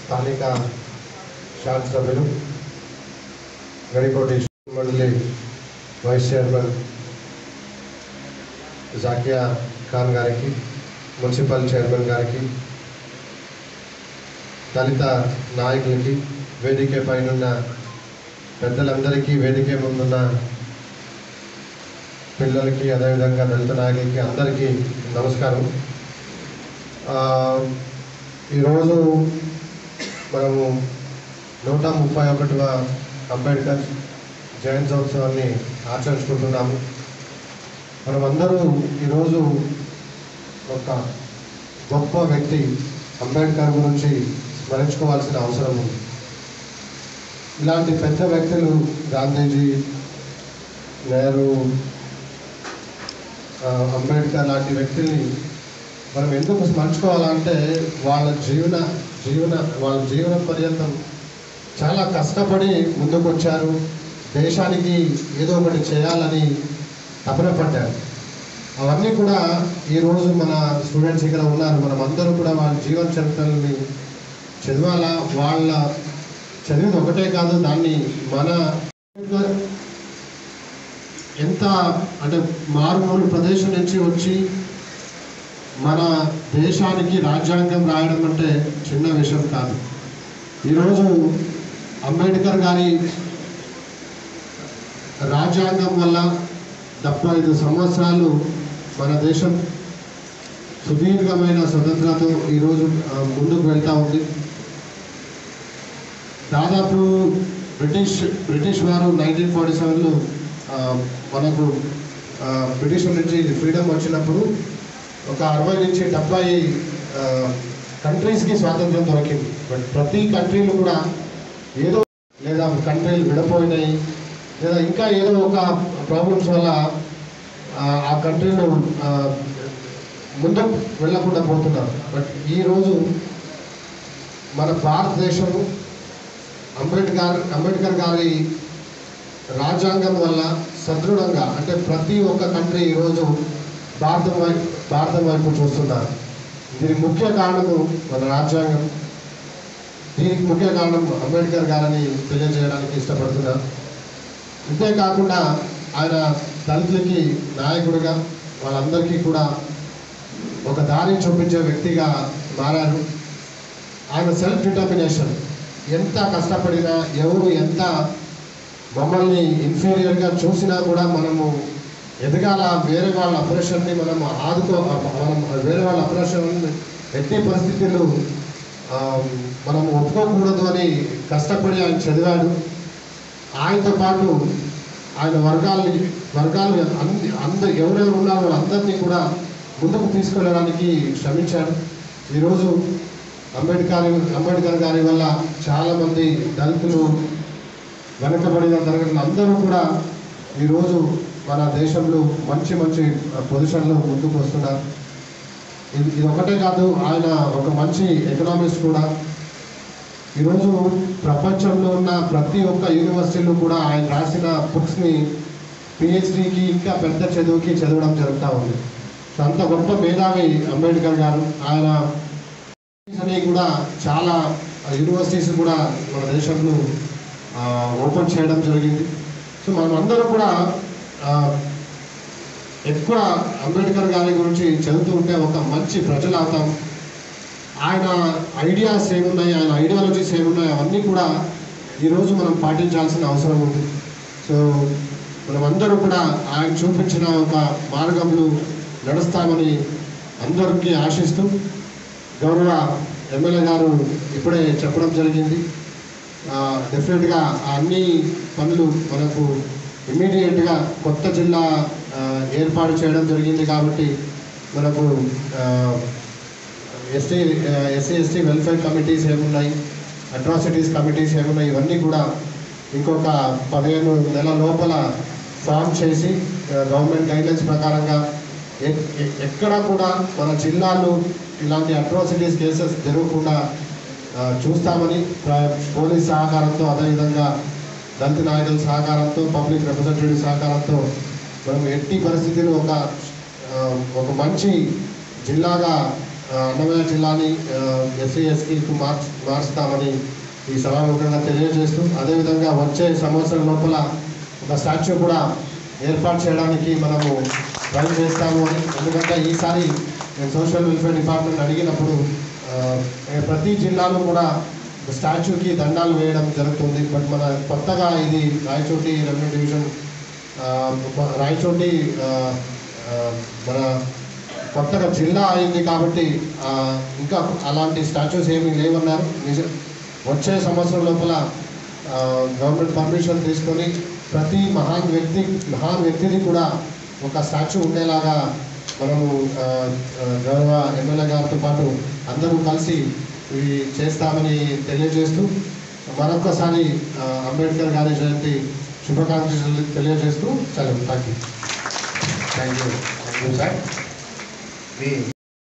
స్థానిక శాసనసభ్యులు గడికోటి మండలి వైస్ చైర్మన్ జాకియా ఖాన్ గారికి మున్సిపల్ చైర్మన్ గారికి దళిత నాయకులకి వేదిక పైనున్న పెద్దలందరికీ వేదిక ముందున్న పిల్లలకి అదేవిధంగా దళిత నాయకులకి అందరికీ నమస్కారం ఆ, ఈరోజు మనము నూట ముప్పై ఒకటవ అంబేద్కర్ జయంత్యోత్సవాన్ని ఆచరించుకుంటున్నాము మనమందరూ ఈరోజు ఒక గొప్ప వ్యక్తి అంబేద్కర్ గురించి స్మరించుకోవాల్సిన అవసరం ఉంది ఇలాంటి పెద్ద వ్యక్తులు గాంధీజీ నెహ్రూ ఆ, అంబేద్కర్ లాంటి వ్యక్తుల్ని మనం ఎందుకు స్మరించుకోవాలంటే వాళ్ళ జీవన జీవన వాళ్ళ జీవన పర్యంతం చాలా కష్టపడి ముందుకు వచ్చారు దేశానికి ఏదో ఒకటి చేయాలని తపన పడ్డారు అవన్నీ కూడా ఈరోజు మన స్టూడెంట్స్ ఇక్కడ ఉన్నారు మనం అందరూ కూడా వాళ్ళ జీవన చరిత్రలని చదవాలా వాళ్ళ చదివింది ఒకటే కాదు దాన్ని మన ఎంత అంటే మారుమూల ప్రదేశం నుంచి వచ్చి మన దేశానికి రాజ్యాంగం రాయడం అంటే చిన్న విషయం కాదు ఈరోజు అంబేద్కర్ గారి రాజ్యాంగం వల్ల డెబ్బై ఐదు సంవత్సరాలు మన దేశం సుదీర్ఘమైన స్వతంత్రతో ఈరోజు ఆ, ముందుకు వెళ్తూ ఉంది దాదాపు బ్రిటిష్ బ్రిటిష్ వారు నైన్టీన్ ఫార్టీ సెవెన్లో మనకు ఆ, బ్రిటిష్ నుంచి ఫ్రీడమ్ వచ్చినప్పుడు ఒక అరవై నుంచి డెబ్బై కంట్రీస్కి స్వాతంత్రం దొరికింది బట్ ప్రతి కంట్రీలు కూడా ఏదో లేదా కంట్రీలు విడిపోయినాయి లేదా ఇంకా ఏదో ఒక ప్రాబ్లమ్స్ వల్ల ఆ, ఆ కంట్రీలు ఆ, ముందుకు వెళ్ళకుండా పోతున్నారు బట్ ఈరోజు మన భారతదేశము అంబేద్కర్ అంబేద్కర్ గారి రాజ్యాంగం వల్ల సదృఢంగా అంటే ప్రతి ఒక్క కంట్రీ ఈరోజు భారతం వైపు భారతం వైపు చూస్తున్నారు దీనికి ముఖ్య కారణము మన రాజ్యాంగం దీనికి ముఖ్య కారణం అంబేద్కర్ గారని తెలియజేయడానికి ఇష్టపడుతున్నారు అంతేకాకుండా ఆయన దళితులకి నాయకుడిగా వాళ్ళందరికీ కూడా ఒక దారి చూపించే వ్యక్తిగా మారారు ఆయన సెల్ఫ్ డిటర్మినేషన్ ఎంత కష్టపడినా ఎవరు ఎంత మమ్మల్ని ఇన్ఫీరియర్గా చూసినా కూడా మనము ఎదగాల వేరే వాళ్ళ అప్రెషన్ని మనం ఆదుకో మనం వేరే వాళ్ళ అప్రెషన్ ఎట్టి పరిస్థితులు ఆ, మనం ఒప్పుకోకూడదు అని కష్టపడి ఆయన చదివాడు ఆయనతో పాటు ఆయన వర్గాల్ని వర్గాలు అన్ని అందరు ఎవరెవరు ఉన్నారో వాళ్ళందరినీ కూడా ముందుకు తీసుకెళ్ళడానికి శ్రమించాడు ఈరోజు అంబేద్కర్ అంబేద్కర్ గారి వల్ల చాలామంది దళితులు వెనకబడిన తరగతులు అందరూ కూడా ఈరోజు మన దేశంలో మంచి మంచి పొజిషన్లో ముందుకు వస్తున్నారు ఇది ఇది ఒకటే కాదు ఆయన ఒక మంచి ఎకనామిస్ట్ కూడా ఈరోజు ప్రపంచంలో ఉన్న ప్రతి ఒక్క యూనివర్సిటీలో కూడా ఆయన రాసిన బుక్స్ని పిహెచ్డికి ఇంకా పెద్ద చదువుకి చదవడం జరుగుతూ ఉంది సో అంత గొప్ప మేధావి అంబేద్కర్ గారు ఆయన అని కూడా చాలా యూనివర్సిటీస్ కూడా మన దేశంలో ఆ, ఓపెన్ చేయడం జరిగింది సో మనం అందరూ కూడా ఆ, ఎక్కువ అంబేద్కర్ గారి గురించి చదువుతూ ఉంటే ఒక మంచి ప్రజలు అవుతాం ఆయన ఐడియాస్ ఏమున్నాయి ఆయన ఐడియాలజీస్ ఏమున్నాయి అవన్నీ కూడా ఈరోజు మనం పాటించాల్సిన అవసరం ఉంది సో మనం అందరూ కూడా ఆయన చూపించిన ఒక మార్గంలో నడుస్తామని అందరికీ ఆశిస్తూ గౌరవ ఎమ్మెల్యే గారు ఇప్పుడే చెప్పడం జరిగింది డెఫినెట్గా అన్ని పనులు మనకు ఇమ్మీడియట్గా కొత్త జిల్లా ఆ, ఏర్పాటు చేయడం జరిగింది కాబట్టి మనకు ST SC ST welfare committees ఏమున్నాయి అట్రాసిటీస్ కమిటీస్ ఏమున్నాయి ఇవన్నీ కూడా ఇంకొక పదిహేను నెలల లోపల ఫామ్ చేసి గవర్నమెంట్ గైడ్లైన్స్ ప్రకారంగా ఎ- ఎ- ఎక్కడ కూడా మన జిల్లాలో ఇలాంటి అట్రాసిటీస్ కేసెస్ జరగకుండా ఆ, చూస్తామని ప్ర- పోలీస్ సహకారంతో అదేవిధంగా దళిత నాయకుల సహకారంతో పబ్లిక్ రిప్రజెంటేటివ్ సహకారంతో మనం ఎట్టి పరిస్థితులు ఒక ఆ, ఒక మంచి జిల్లాగా ఆ, అన్నమయ్య జిల్లాని ఎస్సీ ఎస్టీకి మార్చ్ మారుస్తామని ఈ సభాముఖంగా తెలియజేస్తూ అదేవిధంగా వచ్చే సంవత్సరం లోపల ఒక స్టాచ్యూ కూడా ఏర్పాటు చేయడానికి మనము ట్రై చేస్తాము అని ఎందుకంటే ఈసారి నేను సోషల్ వెల్ఫేర్ డిపార్ట్మెంట్ అడిగినప్పుడు ఆ, ప్రతి జిల్లాలో కూడా స్టాచ్యూకి దండాలు వేయడం జరుగుతుంది బట్ మన కొత్తగా ఇది రాయచోటి రెవెన్యూ డివిజన్ ఆ, రాయచోటి ఆ, ఆ, మన కొత్తగా జిల్లా అయింది కాబట్టి ఆ, ఇంకా అలాంటి స్టాచ్యూస్ ఏమీ లేవన్నారు నిజ వచ్చే సంవత్సరం లోపల ఆ, గవర్నమెంట్ పర్మిషన్ తీసుకొని ప్రతి మహాన్ వ్యక్తి మహాన్ వ్యక్తిని కూడా ఒక స్టాచ్యూ ఉండేలాగా మనము ఆ, ఆ, గౌరవ ఎమ్మెల్యే గారితో పాటు అందరూ కలిసి ఇవి చేస్తామని తెలియజేస్తూ మరొకసారి ఆ, అంబేద్కర్ గారి జయంతి శుభాకాంక్షలు తెలియజేస్తూ సెలవు thank you thank you thank you sir me